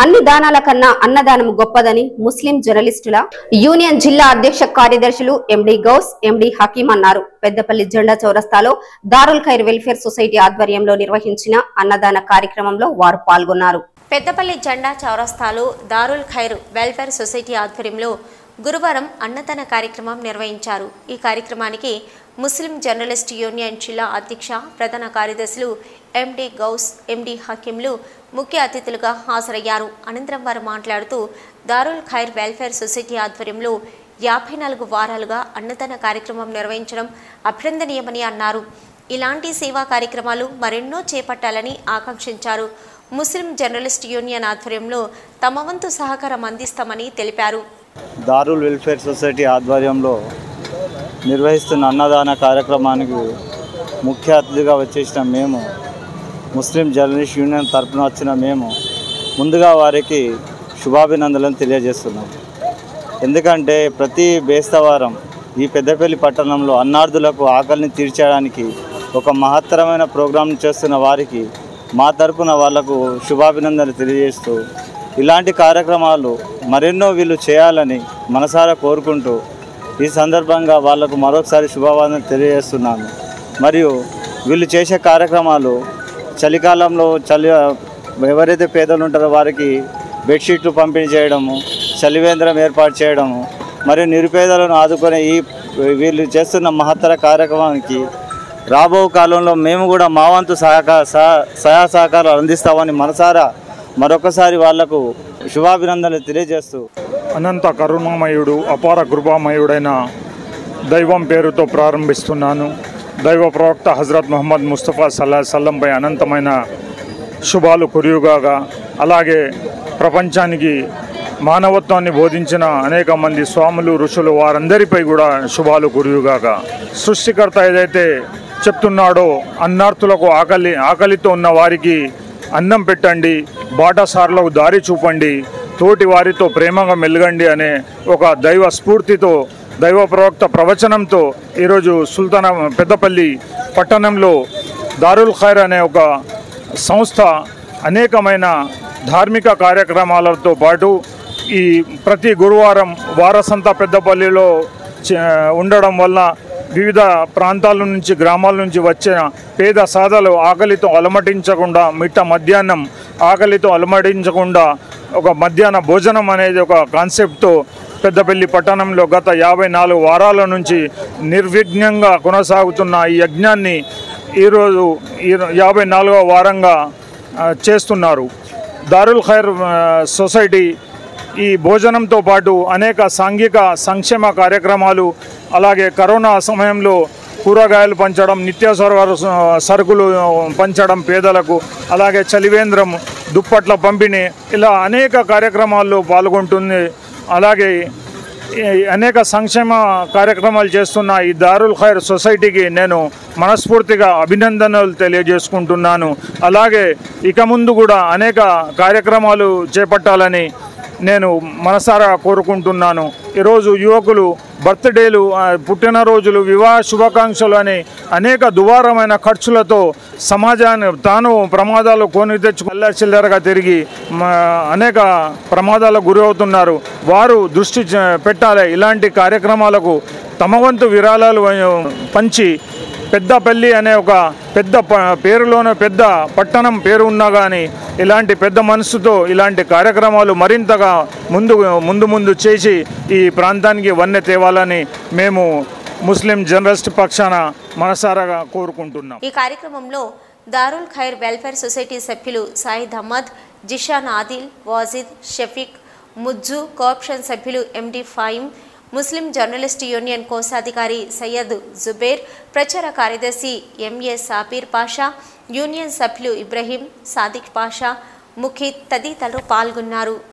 అన్ని దానాల కన్నా అన్నదానం గొప్పదని ముస్లిం జర్నలిస్టుల యూనియన్ జిల్లా అధ్యక్ష కార్యదర్శులు ఎండి గౌస్ ఎండి హకీం అన్నారు పెద్దపల్లి జెండా చౌరస్తాలో దారుల్ ఖైర్ వెల్ఫేర్ సొసైటీ ఆధ్వర్యంలో నిర్వహించిన అన్నదాన కార్యక్రమంలో వారు పాల్గొన్నారు పెద్దపల్లి జెండా చౌరస్తాలో దారుల్ ఖైర్ వెల్ఫేర్ సొసైటీ ఆధ్వర్యంలో గురువారం అన్నదాన కార్యక్రమం నిర్వహించారు ఈ కార్యక్రమానికి ముస్లిం జర్నలిస్ట్ యూనియన్ జిల్లా అధ్యక్ష ప్రధాన కార్యదర్శులు ఎండి గౌస్ ఎండి హకీంలు ముఖ్య అతిథులుగా హాజరయ్యారు అనంతరం వారు మాట్లాడుతూ దారుల్ ఖైర్ వెల్ఫేర్ సొసైటీ ఆధ్వర్యంలో యాభై నాలుగు వారాలుగా అన్నదాన కార్యక్రమం నిర్వహించడం అభినందనీయమని అన్నారు ఇలాంటి సేవా కార్యక్రమాలు మరెన్నో చేపట్టాలని ఆకాంక్షించారు ముస్లిం జర్నలిస్ట్ యూనియన్ ఆధ్వర్యంలో తమ వంతు సహకారం అందిస్తామని తెలిపారు దారుల్ వెల్ఫేర్ సొసైటీ ఆధ్వర్యంలో నిర్వహిస్తున్న అన్నదాన కార్యక్రమానికి ముఖ్య అతిథిగా వచ్చేసిన మేము ముస్లిం జర్నలిస్ట్ యూనియన్ తరపున వచ్చిన మేము ముందుగా వారికి శుభాభినందనలు తెలియజేస్తున్నాం ఎందుకంటే ప్రతి బేస్తవారం ఈ పెద్దపల్లి పట్టణంలో అన్నార్థులకు ఆకలిని తీర్చడానికి ఒక మహత్తరమైన ప్రోగ్రాం చేస్తున్న వారికి మా తరపున వాళ్లకు శుభాభినందనలు తెలియజేస్తూ ఇలాంటి కార్యక్రమాలు మరెన్నో వీళ్ళు చేయాలని మనసారా కోరుకుంటూ ఈ సందర్భంగా వాళ్లకు మరొకసారి శుభావందనలు తెలియజేస్తున్నాను మరియు వీళ్ళు చేసే కార్యక్రమాలు చలికాలంలో చలి ఎవరైతే పేదలు ఉంటారో వారికి బెడ్షీట్లు పంపిణీ చేయడము చలివేంద్రం ఏర్పాటు చేయడము మరియు నిరుపేదలను ఆదుకునే ఈ వీళ్ళు చేస్తున్న మహత్తర కార్యక్రమానికి రాబో కాలంలో మేము కూడా మా వంతు సహకార సహాయ సహకారాలు అందిస్తామని మనసారా మరొకసారి వాళ్లకు శుభాభినందనలు తెలియజేస్తూ అనంత కరుణామయుడు అపార కృపామయుడైన దైవం పేరుతో ప్రారంభిస్తున్నాను దైవ ప్రవక్త హజరత్ ముహమ్మద్ ముస్తఫా సల్లా సల్లంపై అనంతమైన శుభాలు కురియుగాగా అలాగే ప్రపంచానికి మానవత్వాన్ని బోధించిన అనేక మంది స్వాములు ఋషులు వారందరిపై కూడా శుభాలు కురియుగాక సృష్టికర్త ఏదైతే చెప్తున్నాడో అన్నార్థులకు ఆకలి ఆకలితో ఉన్న వారికి అన్నం పెట్టండి బాటసార్లకు దారి చూపండి తోటి వారితో ప్రేమగా మెలగండి అనే ఒక దైవ స్ఫూర్తితో దైవ ప్రవక్త ప్రవచనంతో ఈరోజు సుల్తాన పెద్దపల్లి పట్టణంలో దారుల్ ఖైర్ అనే ఒక సంస్థ అనేకమైన ధార్మిక కార్యక్రమాలతో పాటు ఈ ప్రతి గురువారం వారసంత పెద్దపల్లిలో చ- ఉండడం వల్ల వివిధ ప్రాంతాల నుంచి గ్రామాల నుంచి వచ్చిన పేద సాధలు ఆకలితో అలమటించకుండా మిట్ట మధ్యాహ్నం ఆకలితో అలమటించకుండా ఒక మధ్యాహ్న భోజనం అనేది ఒక కాన్సెప్ట్తో పెద్దపల్లి పట్టణంలో గత యాభై నాలుగు వారాల నుంచి నిర్విఘ్నంగా కొనసాగుతున్న ఈ యజ్ఞాన్ని ఈరోజు ఈ యాభై నాలుగవ వారంగా ఆ, చేస్తున్నారు దారుల్ ఖైర్ ఆ, సొసైటీ ఈ భోజనంతో పాటు అనేక సాంఘిక సంక్షేమ కార్యక్రమాలు అలాగే కరోనా సమయంలో కూరగాయలు పంచడం నిత్యావసర వర- సరుకులు పంచడం పేదలకు అలాగే చలివేంద్రం దుప్పట్ల పంపిణీ ఇలా అనేక కార్యక్రమాల్లో పాల్గొంటుంది అలాగే ఈ అనేక సంక్షేమ కార్యక్రమాలు చేస్తున్న ఈ దారుల్ ఖైర్ సొసైటీకి నేను మనస్ఫూర్తిగా అభినందనలు తెలియజేసుకుంటున్నాను అలాగే ఇక ముందు కూడా అనేక కార్యక్రమాలు చేపట్టాలని నేను మనసారా కోరుకుంటున్నాను ఈరోజు యువకులు బర్త్డేలు ఆ, పుట్టినరోజులు వివాహ శుభాకాంక్షలు అని అనేక దువారమైన ఖర్చులతో సమాజాన్ని తాను ప్రమాదాలు కొని తెచ్చు చిల్లరగా తిరిగి మ, అనేక ప్రమాదాలకు గురి అవుతున్నారు వారు దృష్టి చ- పెట్టాలి ఇలాంటి కార్యక్రమాలకు తమ వంతు విరాళాలు ఆ, పంచి పెద్దపల్లి అనే ఒక పెద్ద ప- పేరులోనే పెద్ద పట్టణం పేరు ఉన్నా కానీ ఇలాంటి పెద్ద మనసుతో ఇలాంటి కార్యక్రమాలు మరింతగా ముందు ముందు ముందు చేసి ఈ ప్రాంతానికి వన్నె తేవాలని మేము ముస్లిం జర్నలిస్ట్ పక్షాన మనసారాగా కోరుకుంటున్నాం ఈ కార్యక్రమంలో దారుల్ ఖైర్ వెల్ఫేర్ సొసైటీ సభ్యులు సాయిద్ అహ్మద్ జిషాన్ ఆదిల్ వాజిద్ షఫీక్ ముజ్జు కోఆప్షన్ సభ్యులు ఎండి ఫాయిమ్ ముస్లిం జర్నలిస్ట్ యూనియన్ కోశాధికారి సయ్యద్ జుబేర్ ప్రచార కార్యదర్శి ఎంఏ సాబీర్ పాషా యూనియన్ సభ్యులు ఇబ్రహీం సాదిక్ పాషా ముఖిత్ తదితరులు పాల్గొన్నారు